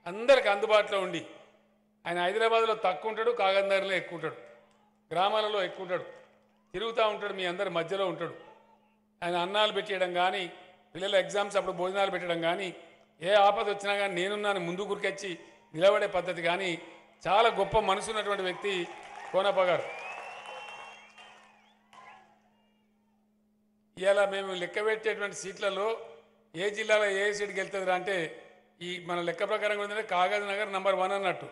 అందరికి అందుబాటులో ఉండి ఆయన హైదరాబాద్లో తక్కువ ఉంటాడు కాగందారిలో ఎక్కువ ఉంటాడు గ్రామాలలో ఎక్కువ ఉంటాడు తిరుగుతూ ఉంటాడు మీ అందరి మధ్యలో ఉంటాడు ఆయన అన్నాలు పెట్టేయడం కానీ పిల్లల ఎగ్జామ్స్ అప్పుడు భోజనాలు పెట్టడం కానీ ఏ ఆపద వచ్చినా కానీ నేనున్నాను ముందు గురికొచ్చి నిలబడే పద్ధతి కానీ చాలా గొప్ప మనసు ఉన్నటువంటి వ్యక్తి కోనప్ప గారు ఇలా మేము లెక్క పెట్టేటువంటి సీట్లలో ఏ జిల్లాలో ఏ సీట్కి వెళ్తుంది అంటే ఈ మన లెక్క ప్రకారం ఏంటంటే కాగజ్ నగర్ నంబర్ వన్ అన్నట్టు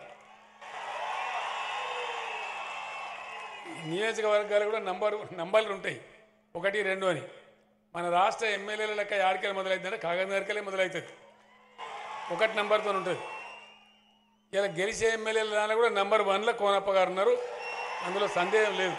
ఈ నియోజకవర్గాలు కూడా నంబర్ నంబర్లు ఉంటాయి ఒకటి రెండు అని మన రాష్ట్ర ఎమ్మెల్యేల లెక్క యాడికెళ్ళి మొదలవుతుందంటే కాగజ్ నగర్కెళ్ళి మొదలవుతుంది ఒకటి నంబర్తో ఉంటుంది ఇలా గెలిచే ఎమ్మెల్యేల దానిలో కూడా నంబర్ వన్లో కోనప్ప గారు ఉన్నారు అందులో సందేహం లేదు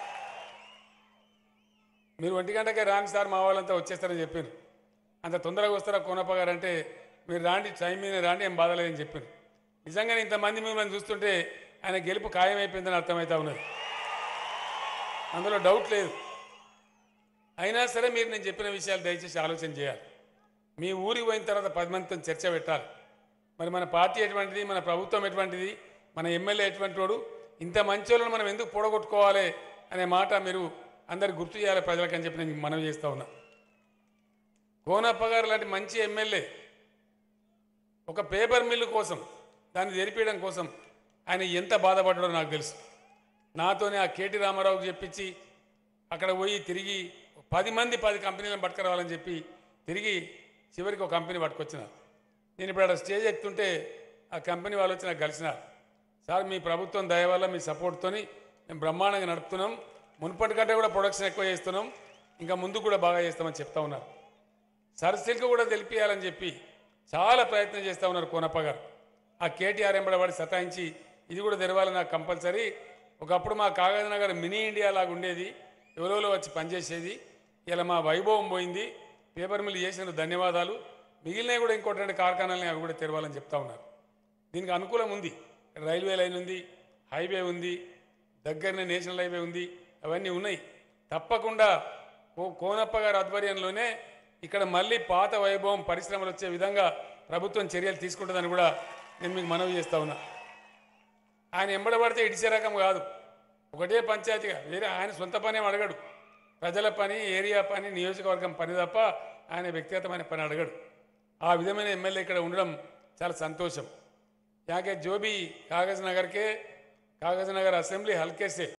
మీరు ఒంటి గంటకే రాండి సార్ మా వాళ్ళంతా వచ్చేస్తారని చెప్పారు అంత తొందరగా వస్తారా కోనప్ప గారు అంటే మీరు రాండి టైం మీద రాండి ఏం బాధలేదని చెప్పారు నిజంగానే ఇంతమంది మిమ్మల్ని చూస్తుంటే ఆయన గెలుపు ఖాయమైపోయిందని అర్థమవుతా ఉన్నది అందులో డౌట్ లేదు అయినా సరే మీరు నేను చెప్పిన విషయాలు దయచేసి ఆలోచన చేయాలి మీ ఊరికి పోయిన తర్వాత పది మందితో చర్చ పెట్టాలి మరి మన పార్టీ ఎటువంటిది మన ప్రభుత్వం ఎటువంటిది మన ఎమ్మెల్యే ఎటువంటి వాడు ఇంత మంచి వాళ్ళని మనం ఎందుకు పొడగొట్టుకోవాలి అనే మాట మీరు అందరికి గుర్తు చేయాలి ప్రజలకు అని చెప్పి నేను మనవి చేస్తా ఉన్నా కోనప్ప గారు లాంటి మంచి ఎమ్మెల్యే ఒక పేపర్ మిల్లు కోసం దాన్ని తెరిపించడం కోసం ఆయన ఎంత బాధపడ్డాడో నాకు తెలుసు నాతోనే ఆ కేటీ రామారావుకి చెప్పించి అక్కడ పోయి తిరిగి పది మంది పది కంపెనీలను పట్టుకురావాలని చెప్పి తిరిగి చివరికి ఒక కంపెనీ పట్టుకొచ్చిన నేను ఇప్పుడు అక్కడ స్టేజ్ ఎక్కుతుంటే ఆ కంపెనీ వాళ్ళు వచ్చి నాకు కలిసినారు సార్ మీ ప్రభుత్వం దయ వల్ల మీ సపోర్ట్తోని మేము బ్రహ్మాండంగా నడుపుతున్నాం మునుపటి కంటే కూడా ప్రొడక్షన్ ఎక్కువ చేస్తున్నాం ఇంకా ముందు కూడా బాగా చేస్తామని చెప్తా ఉన్నారు సరసిల్క్ కూడా తెలిపియాలని చెప్పి చాలా ప్రయత్నం చేస్తూ ఉన్నారు కోనప్ప గారు ఆ కేటీఆర్ ఎంబడబడి సతాయించి ఇది కూడా తెరవాలి నాకు కంపల్సరీ ఒకప్పుడు మా కాగజ్ నగర్ మినీ ఇండియా లాగా ఉండేది ఎవరెవరో వచ్చి పనిచేసేది ఇలా మా వైభవం పోయింది పేపర్ మిల్ చేసిన ధన్యవాదాలు మిగిలినవి కూడా ఇంకోటి రెండు కార్ఖానాలని అవి కూడా తెరవాలని చెప్తా ఉన్నారు దీనికి అనుకూలం ఉంది రైల్వే లైన్ ఉంది హైవే ఉంది దగ్గరనే నేషనల్ హైవే ఉంది అవన్నీ ఉన్నాయి తప్పకుండా కో కోనప్ప గారి ఆధ్వర్యంలోనే ఇక్కడ మళ్ళీ పాత వైభవం పరిశ్రమలు వచ్చే విధంగా ప్రభుత్వం చర్యలు తీసుకుంటుందని కూడా నేను మీకు మనవి చేస్తా ఉన్నా ఆయన ఎంబడబడితే ఇడిచే రకం కాదు ఒకటే పంచాయతీగా వేరే ఆయన సొంత పని ఏం అడగడు ప్రజల పని ఏరియా పని నియోజకవర్గం పని తప్ప ఆయన వ్యక్తిగతమైన పని అడగడు ఆ విధమైన ఎమ్మెల్యే ఇక్కడ ఉండడం చాలా సంతోషం యాకే जो भी कागज नगर के कागज नगर असेंबली हल्के से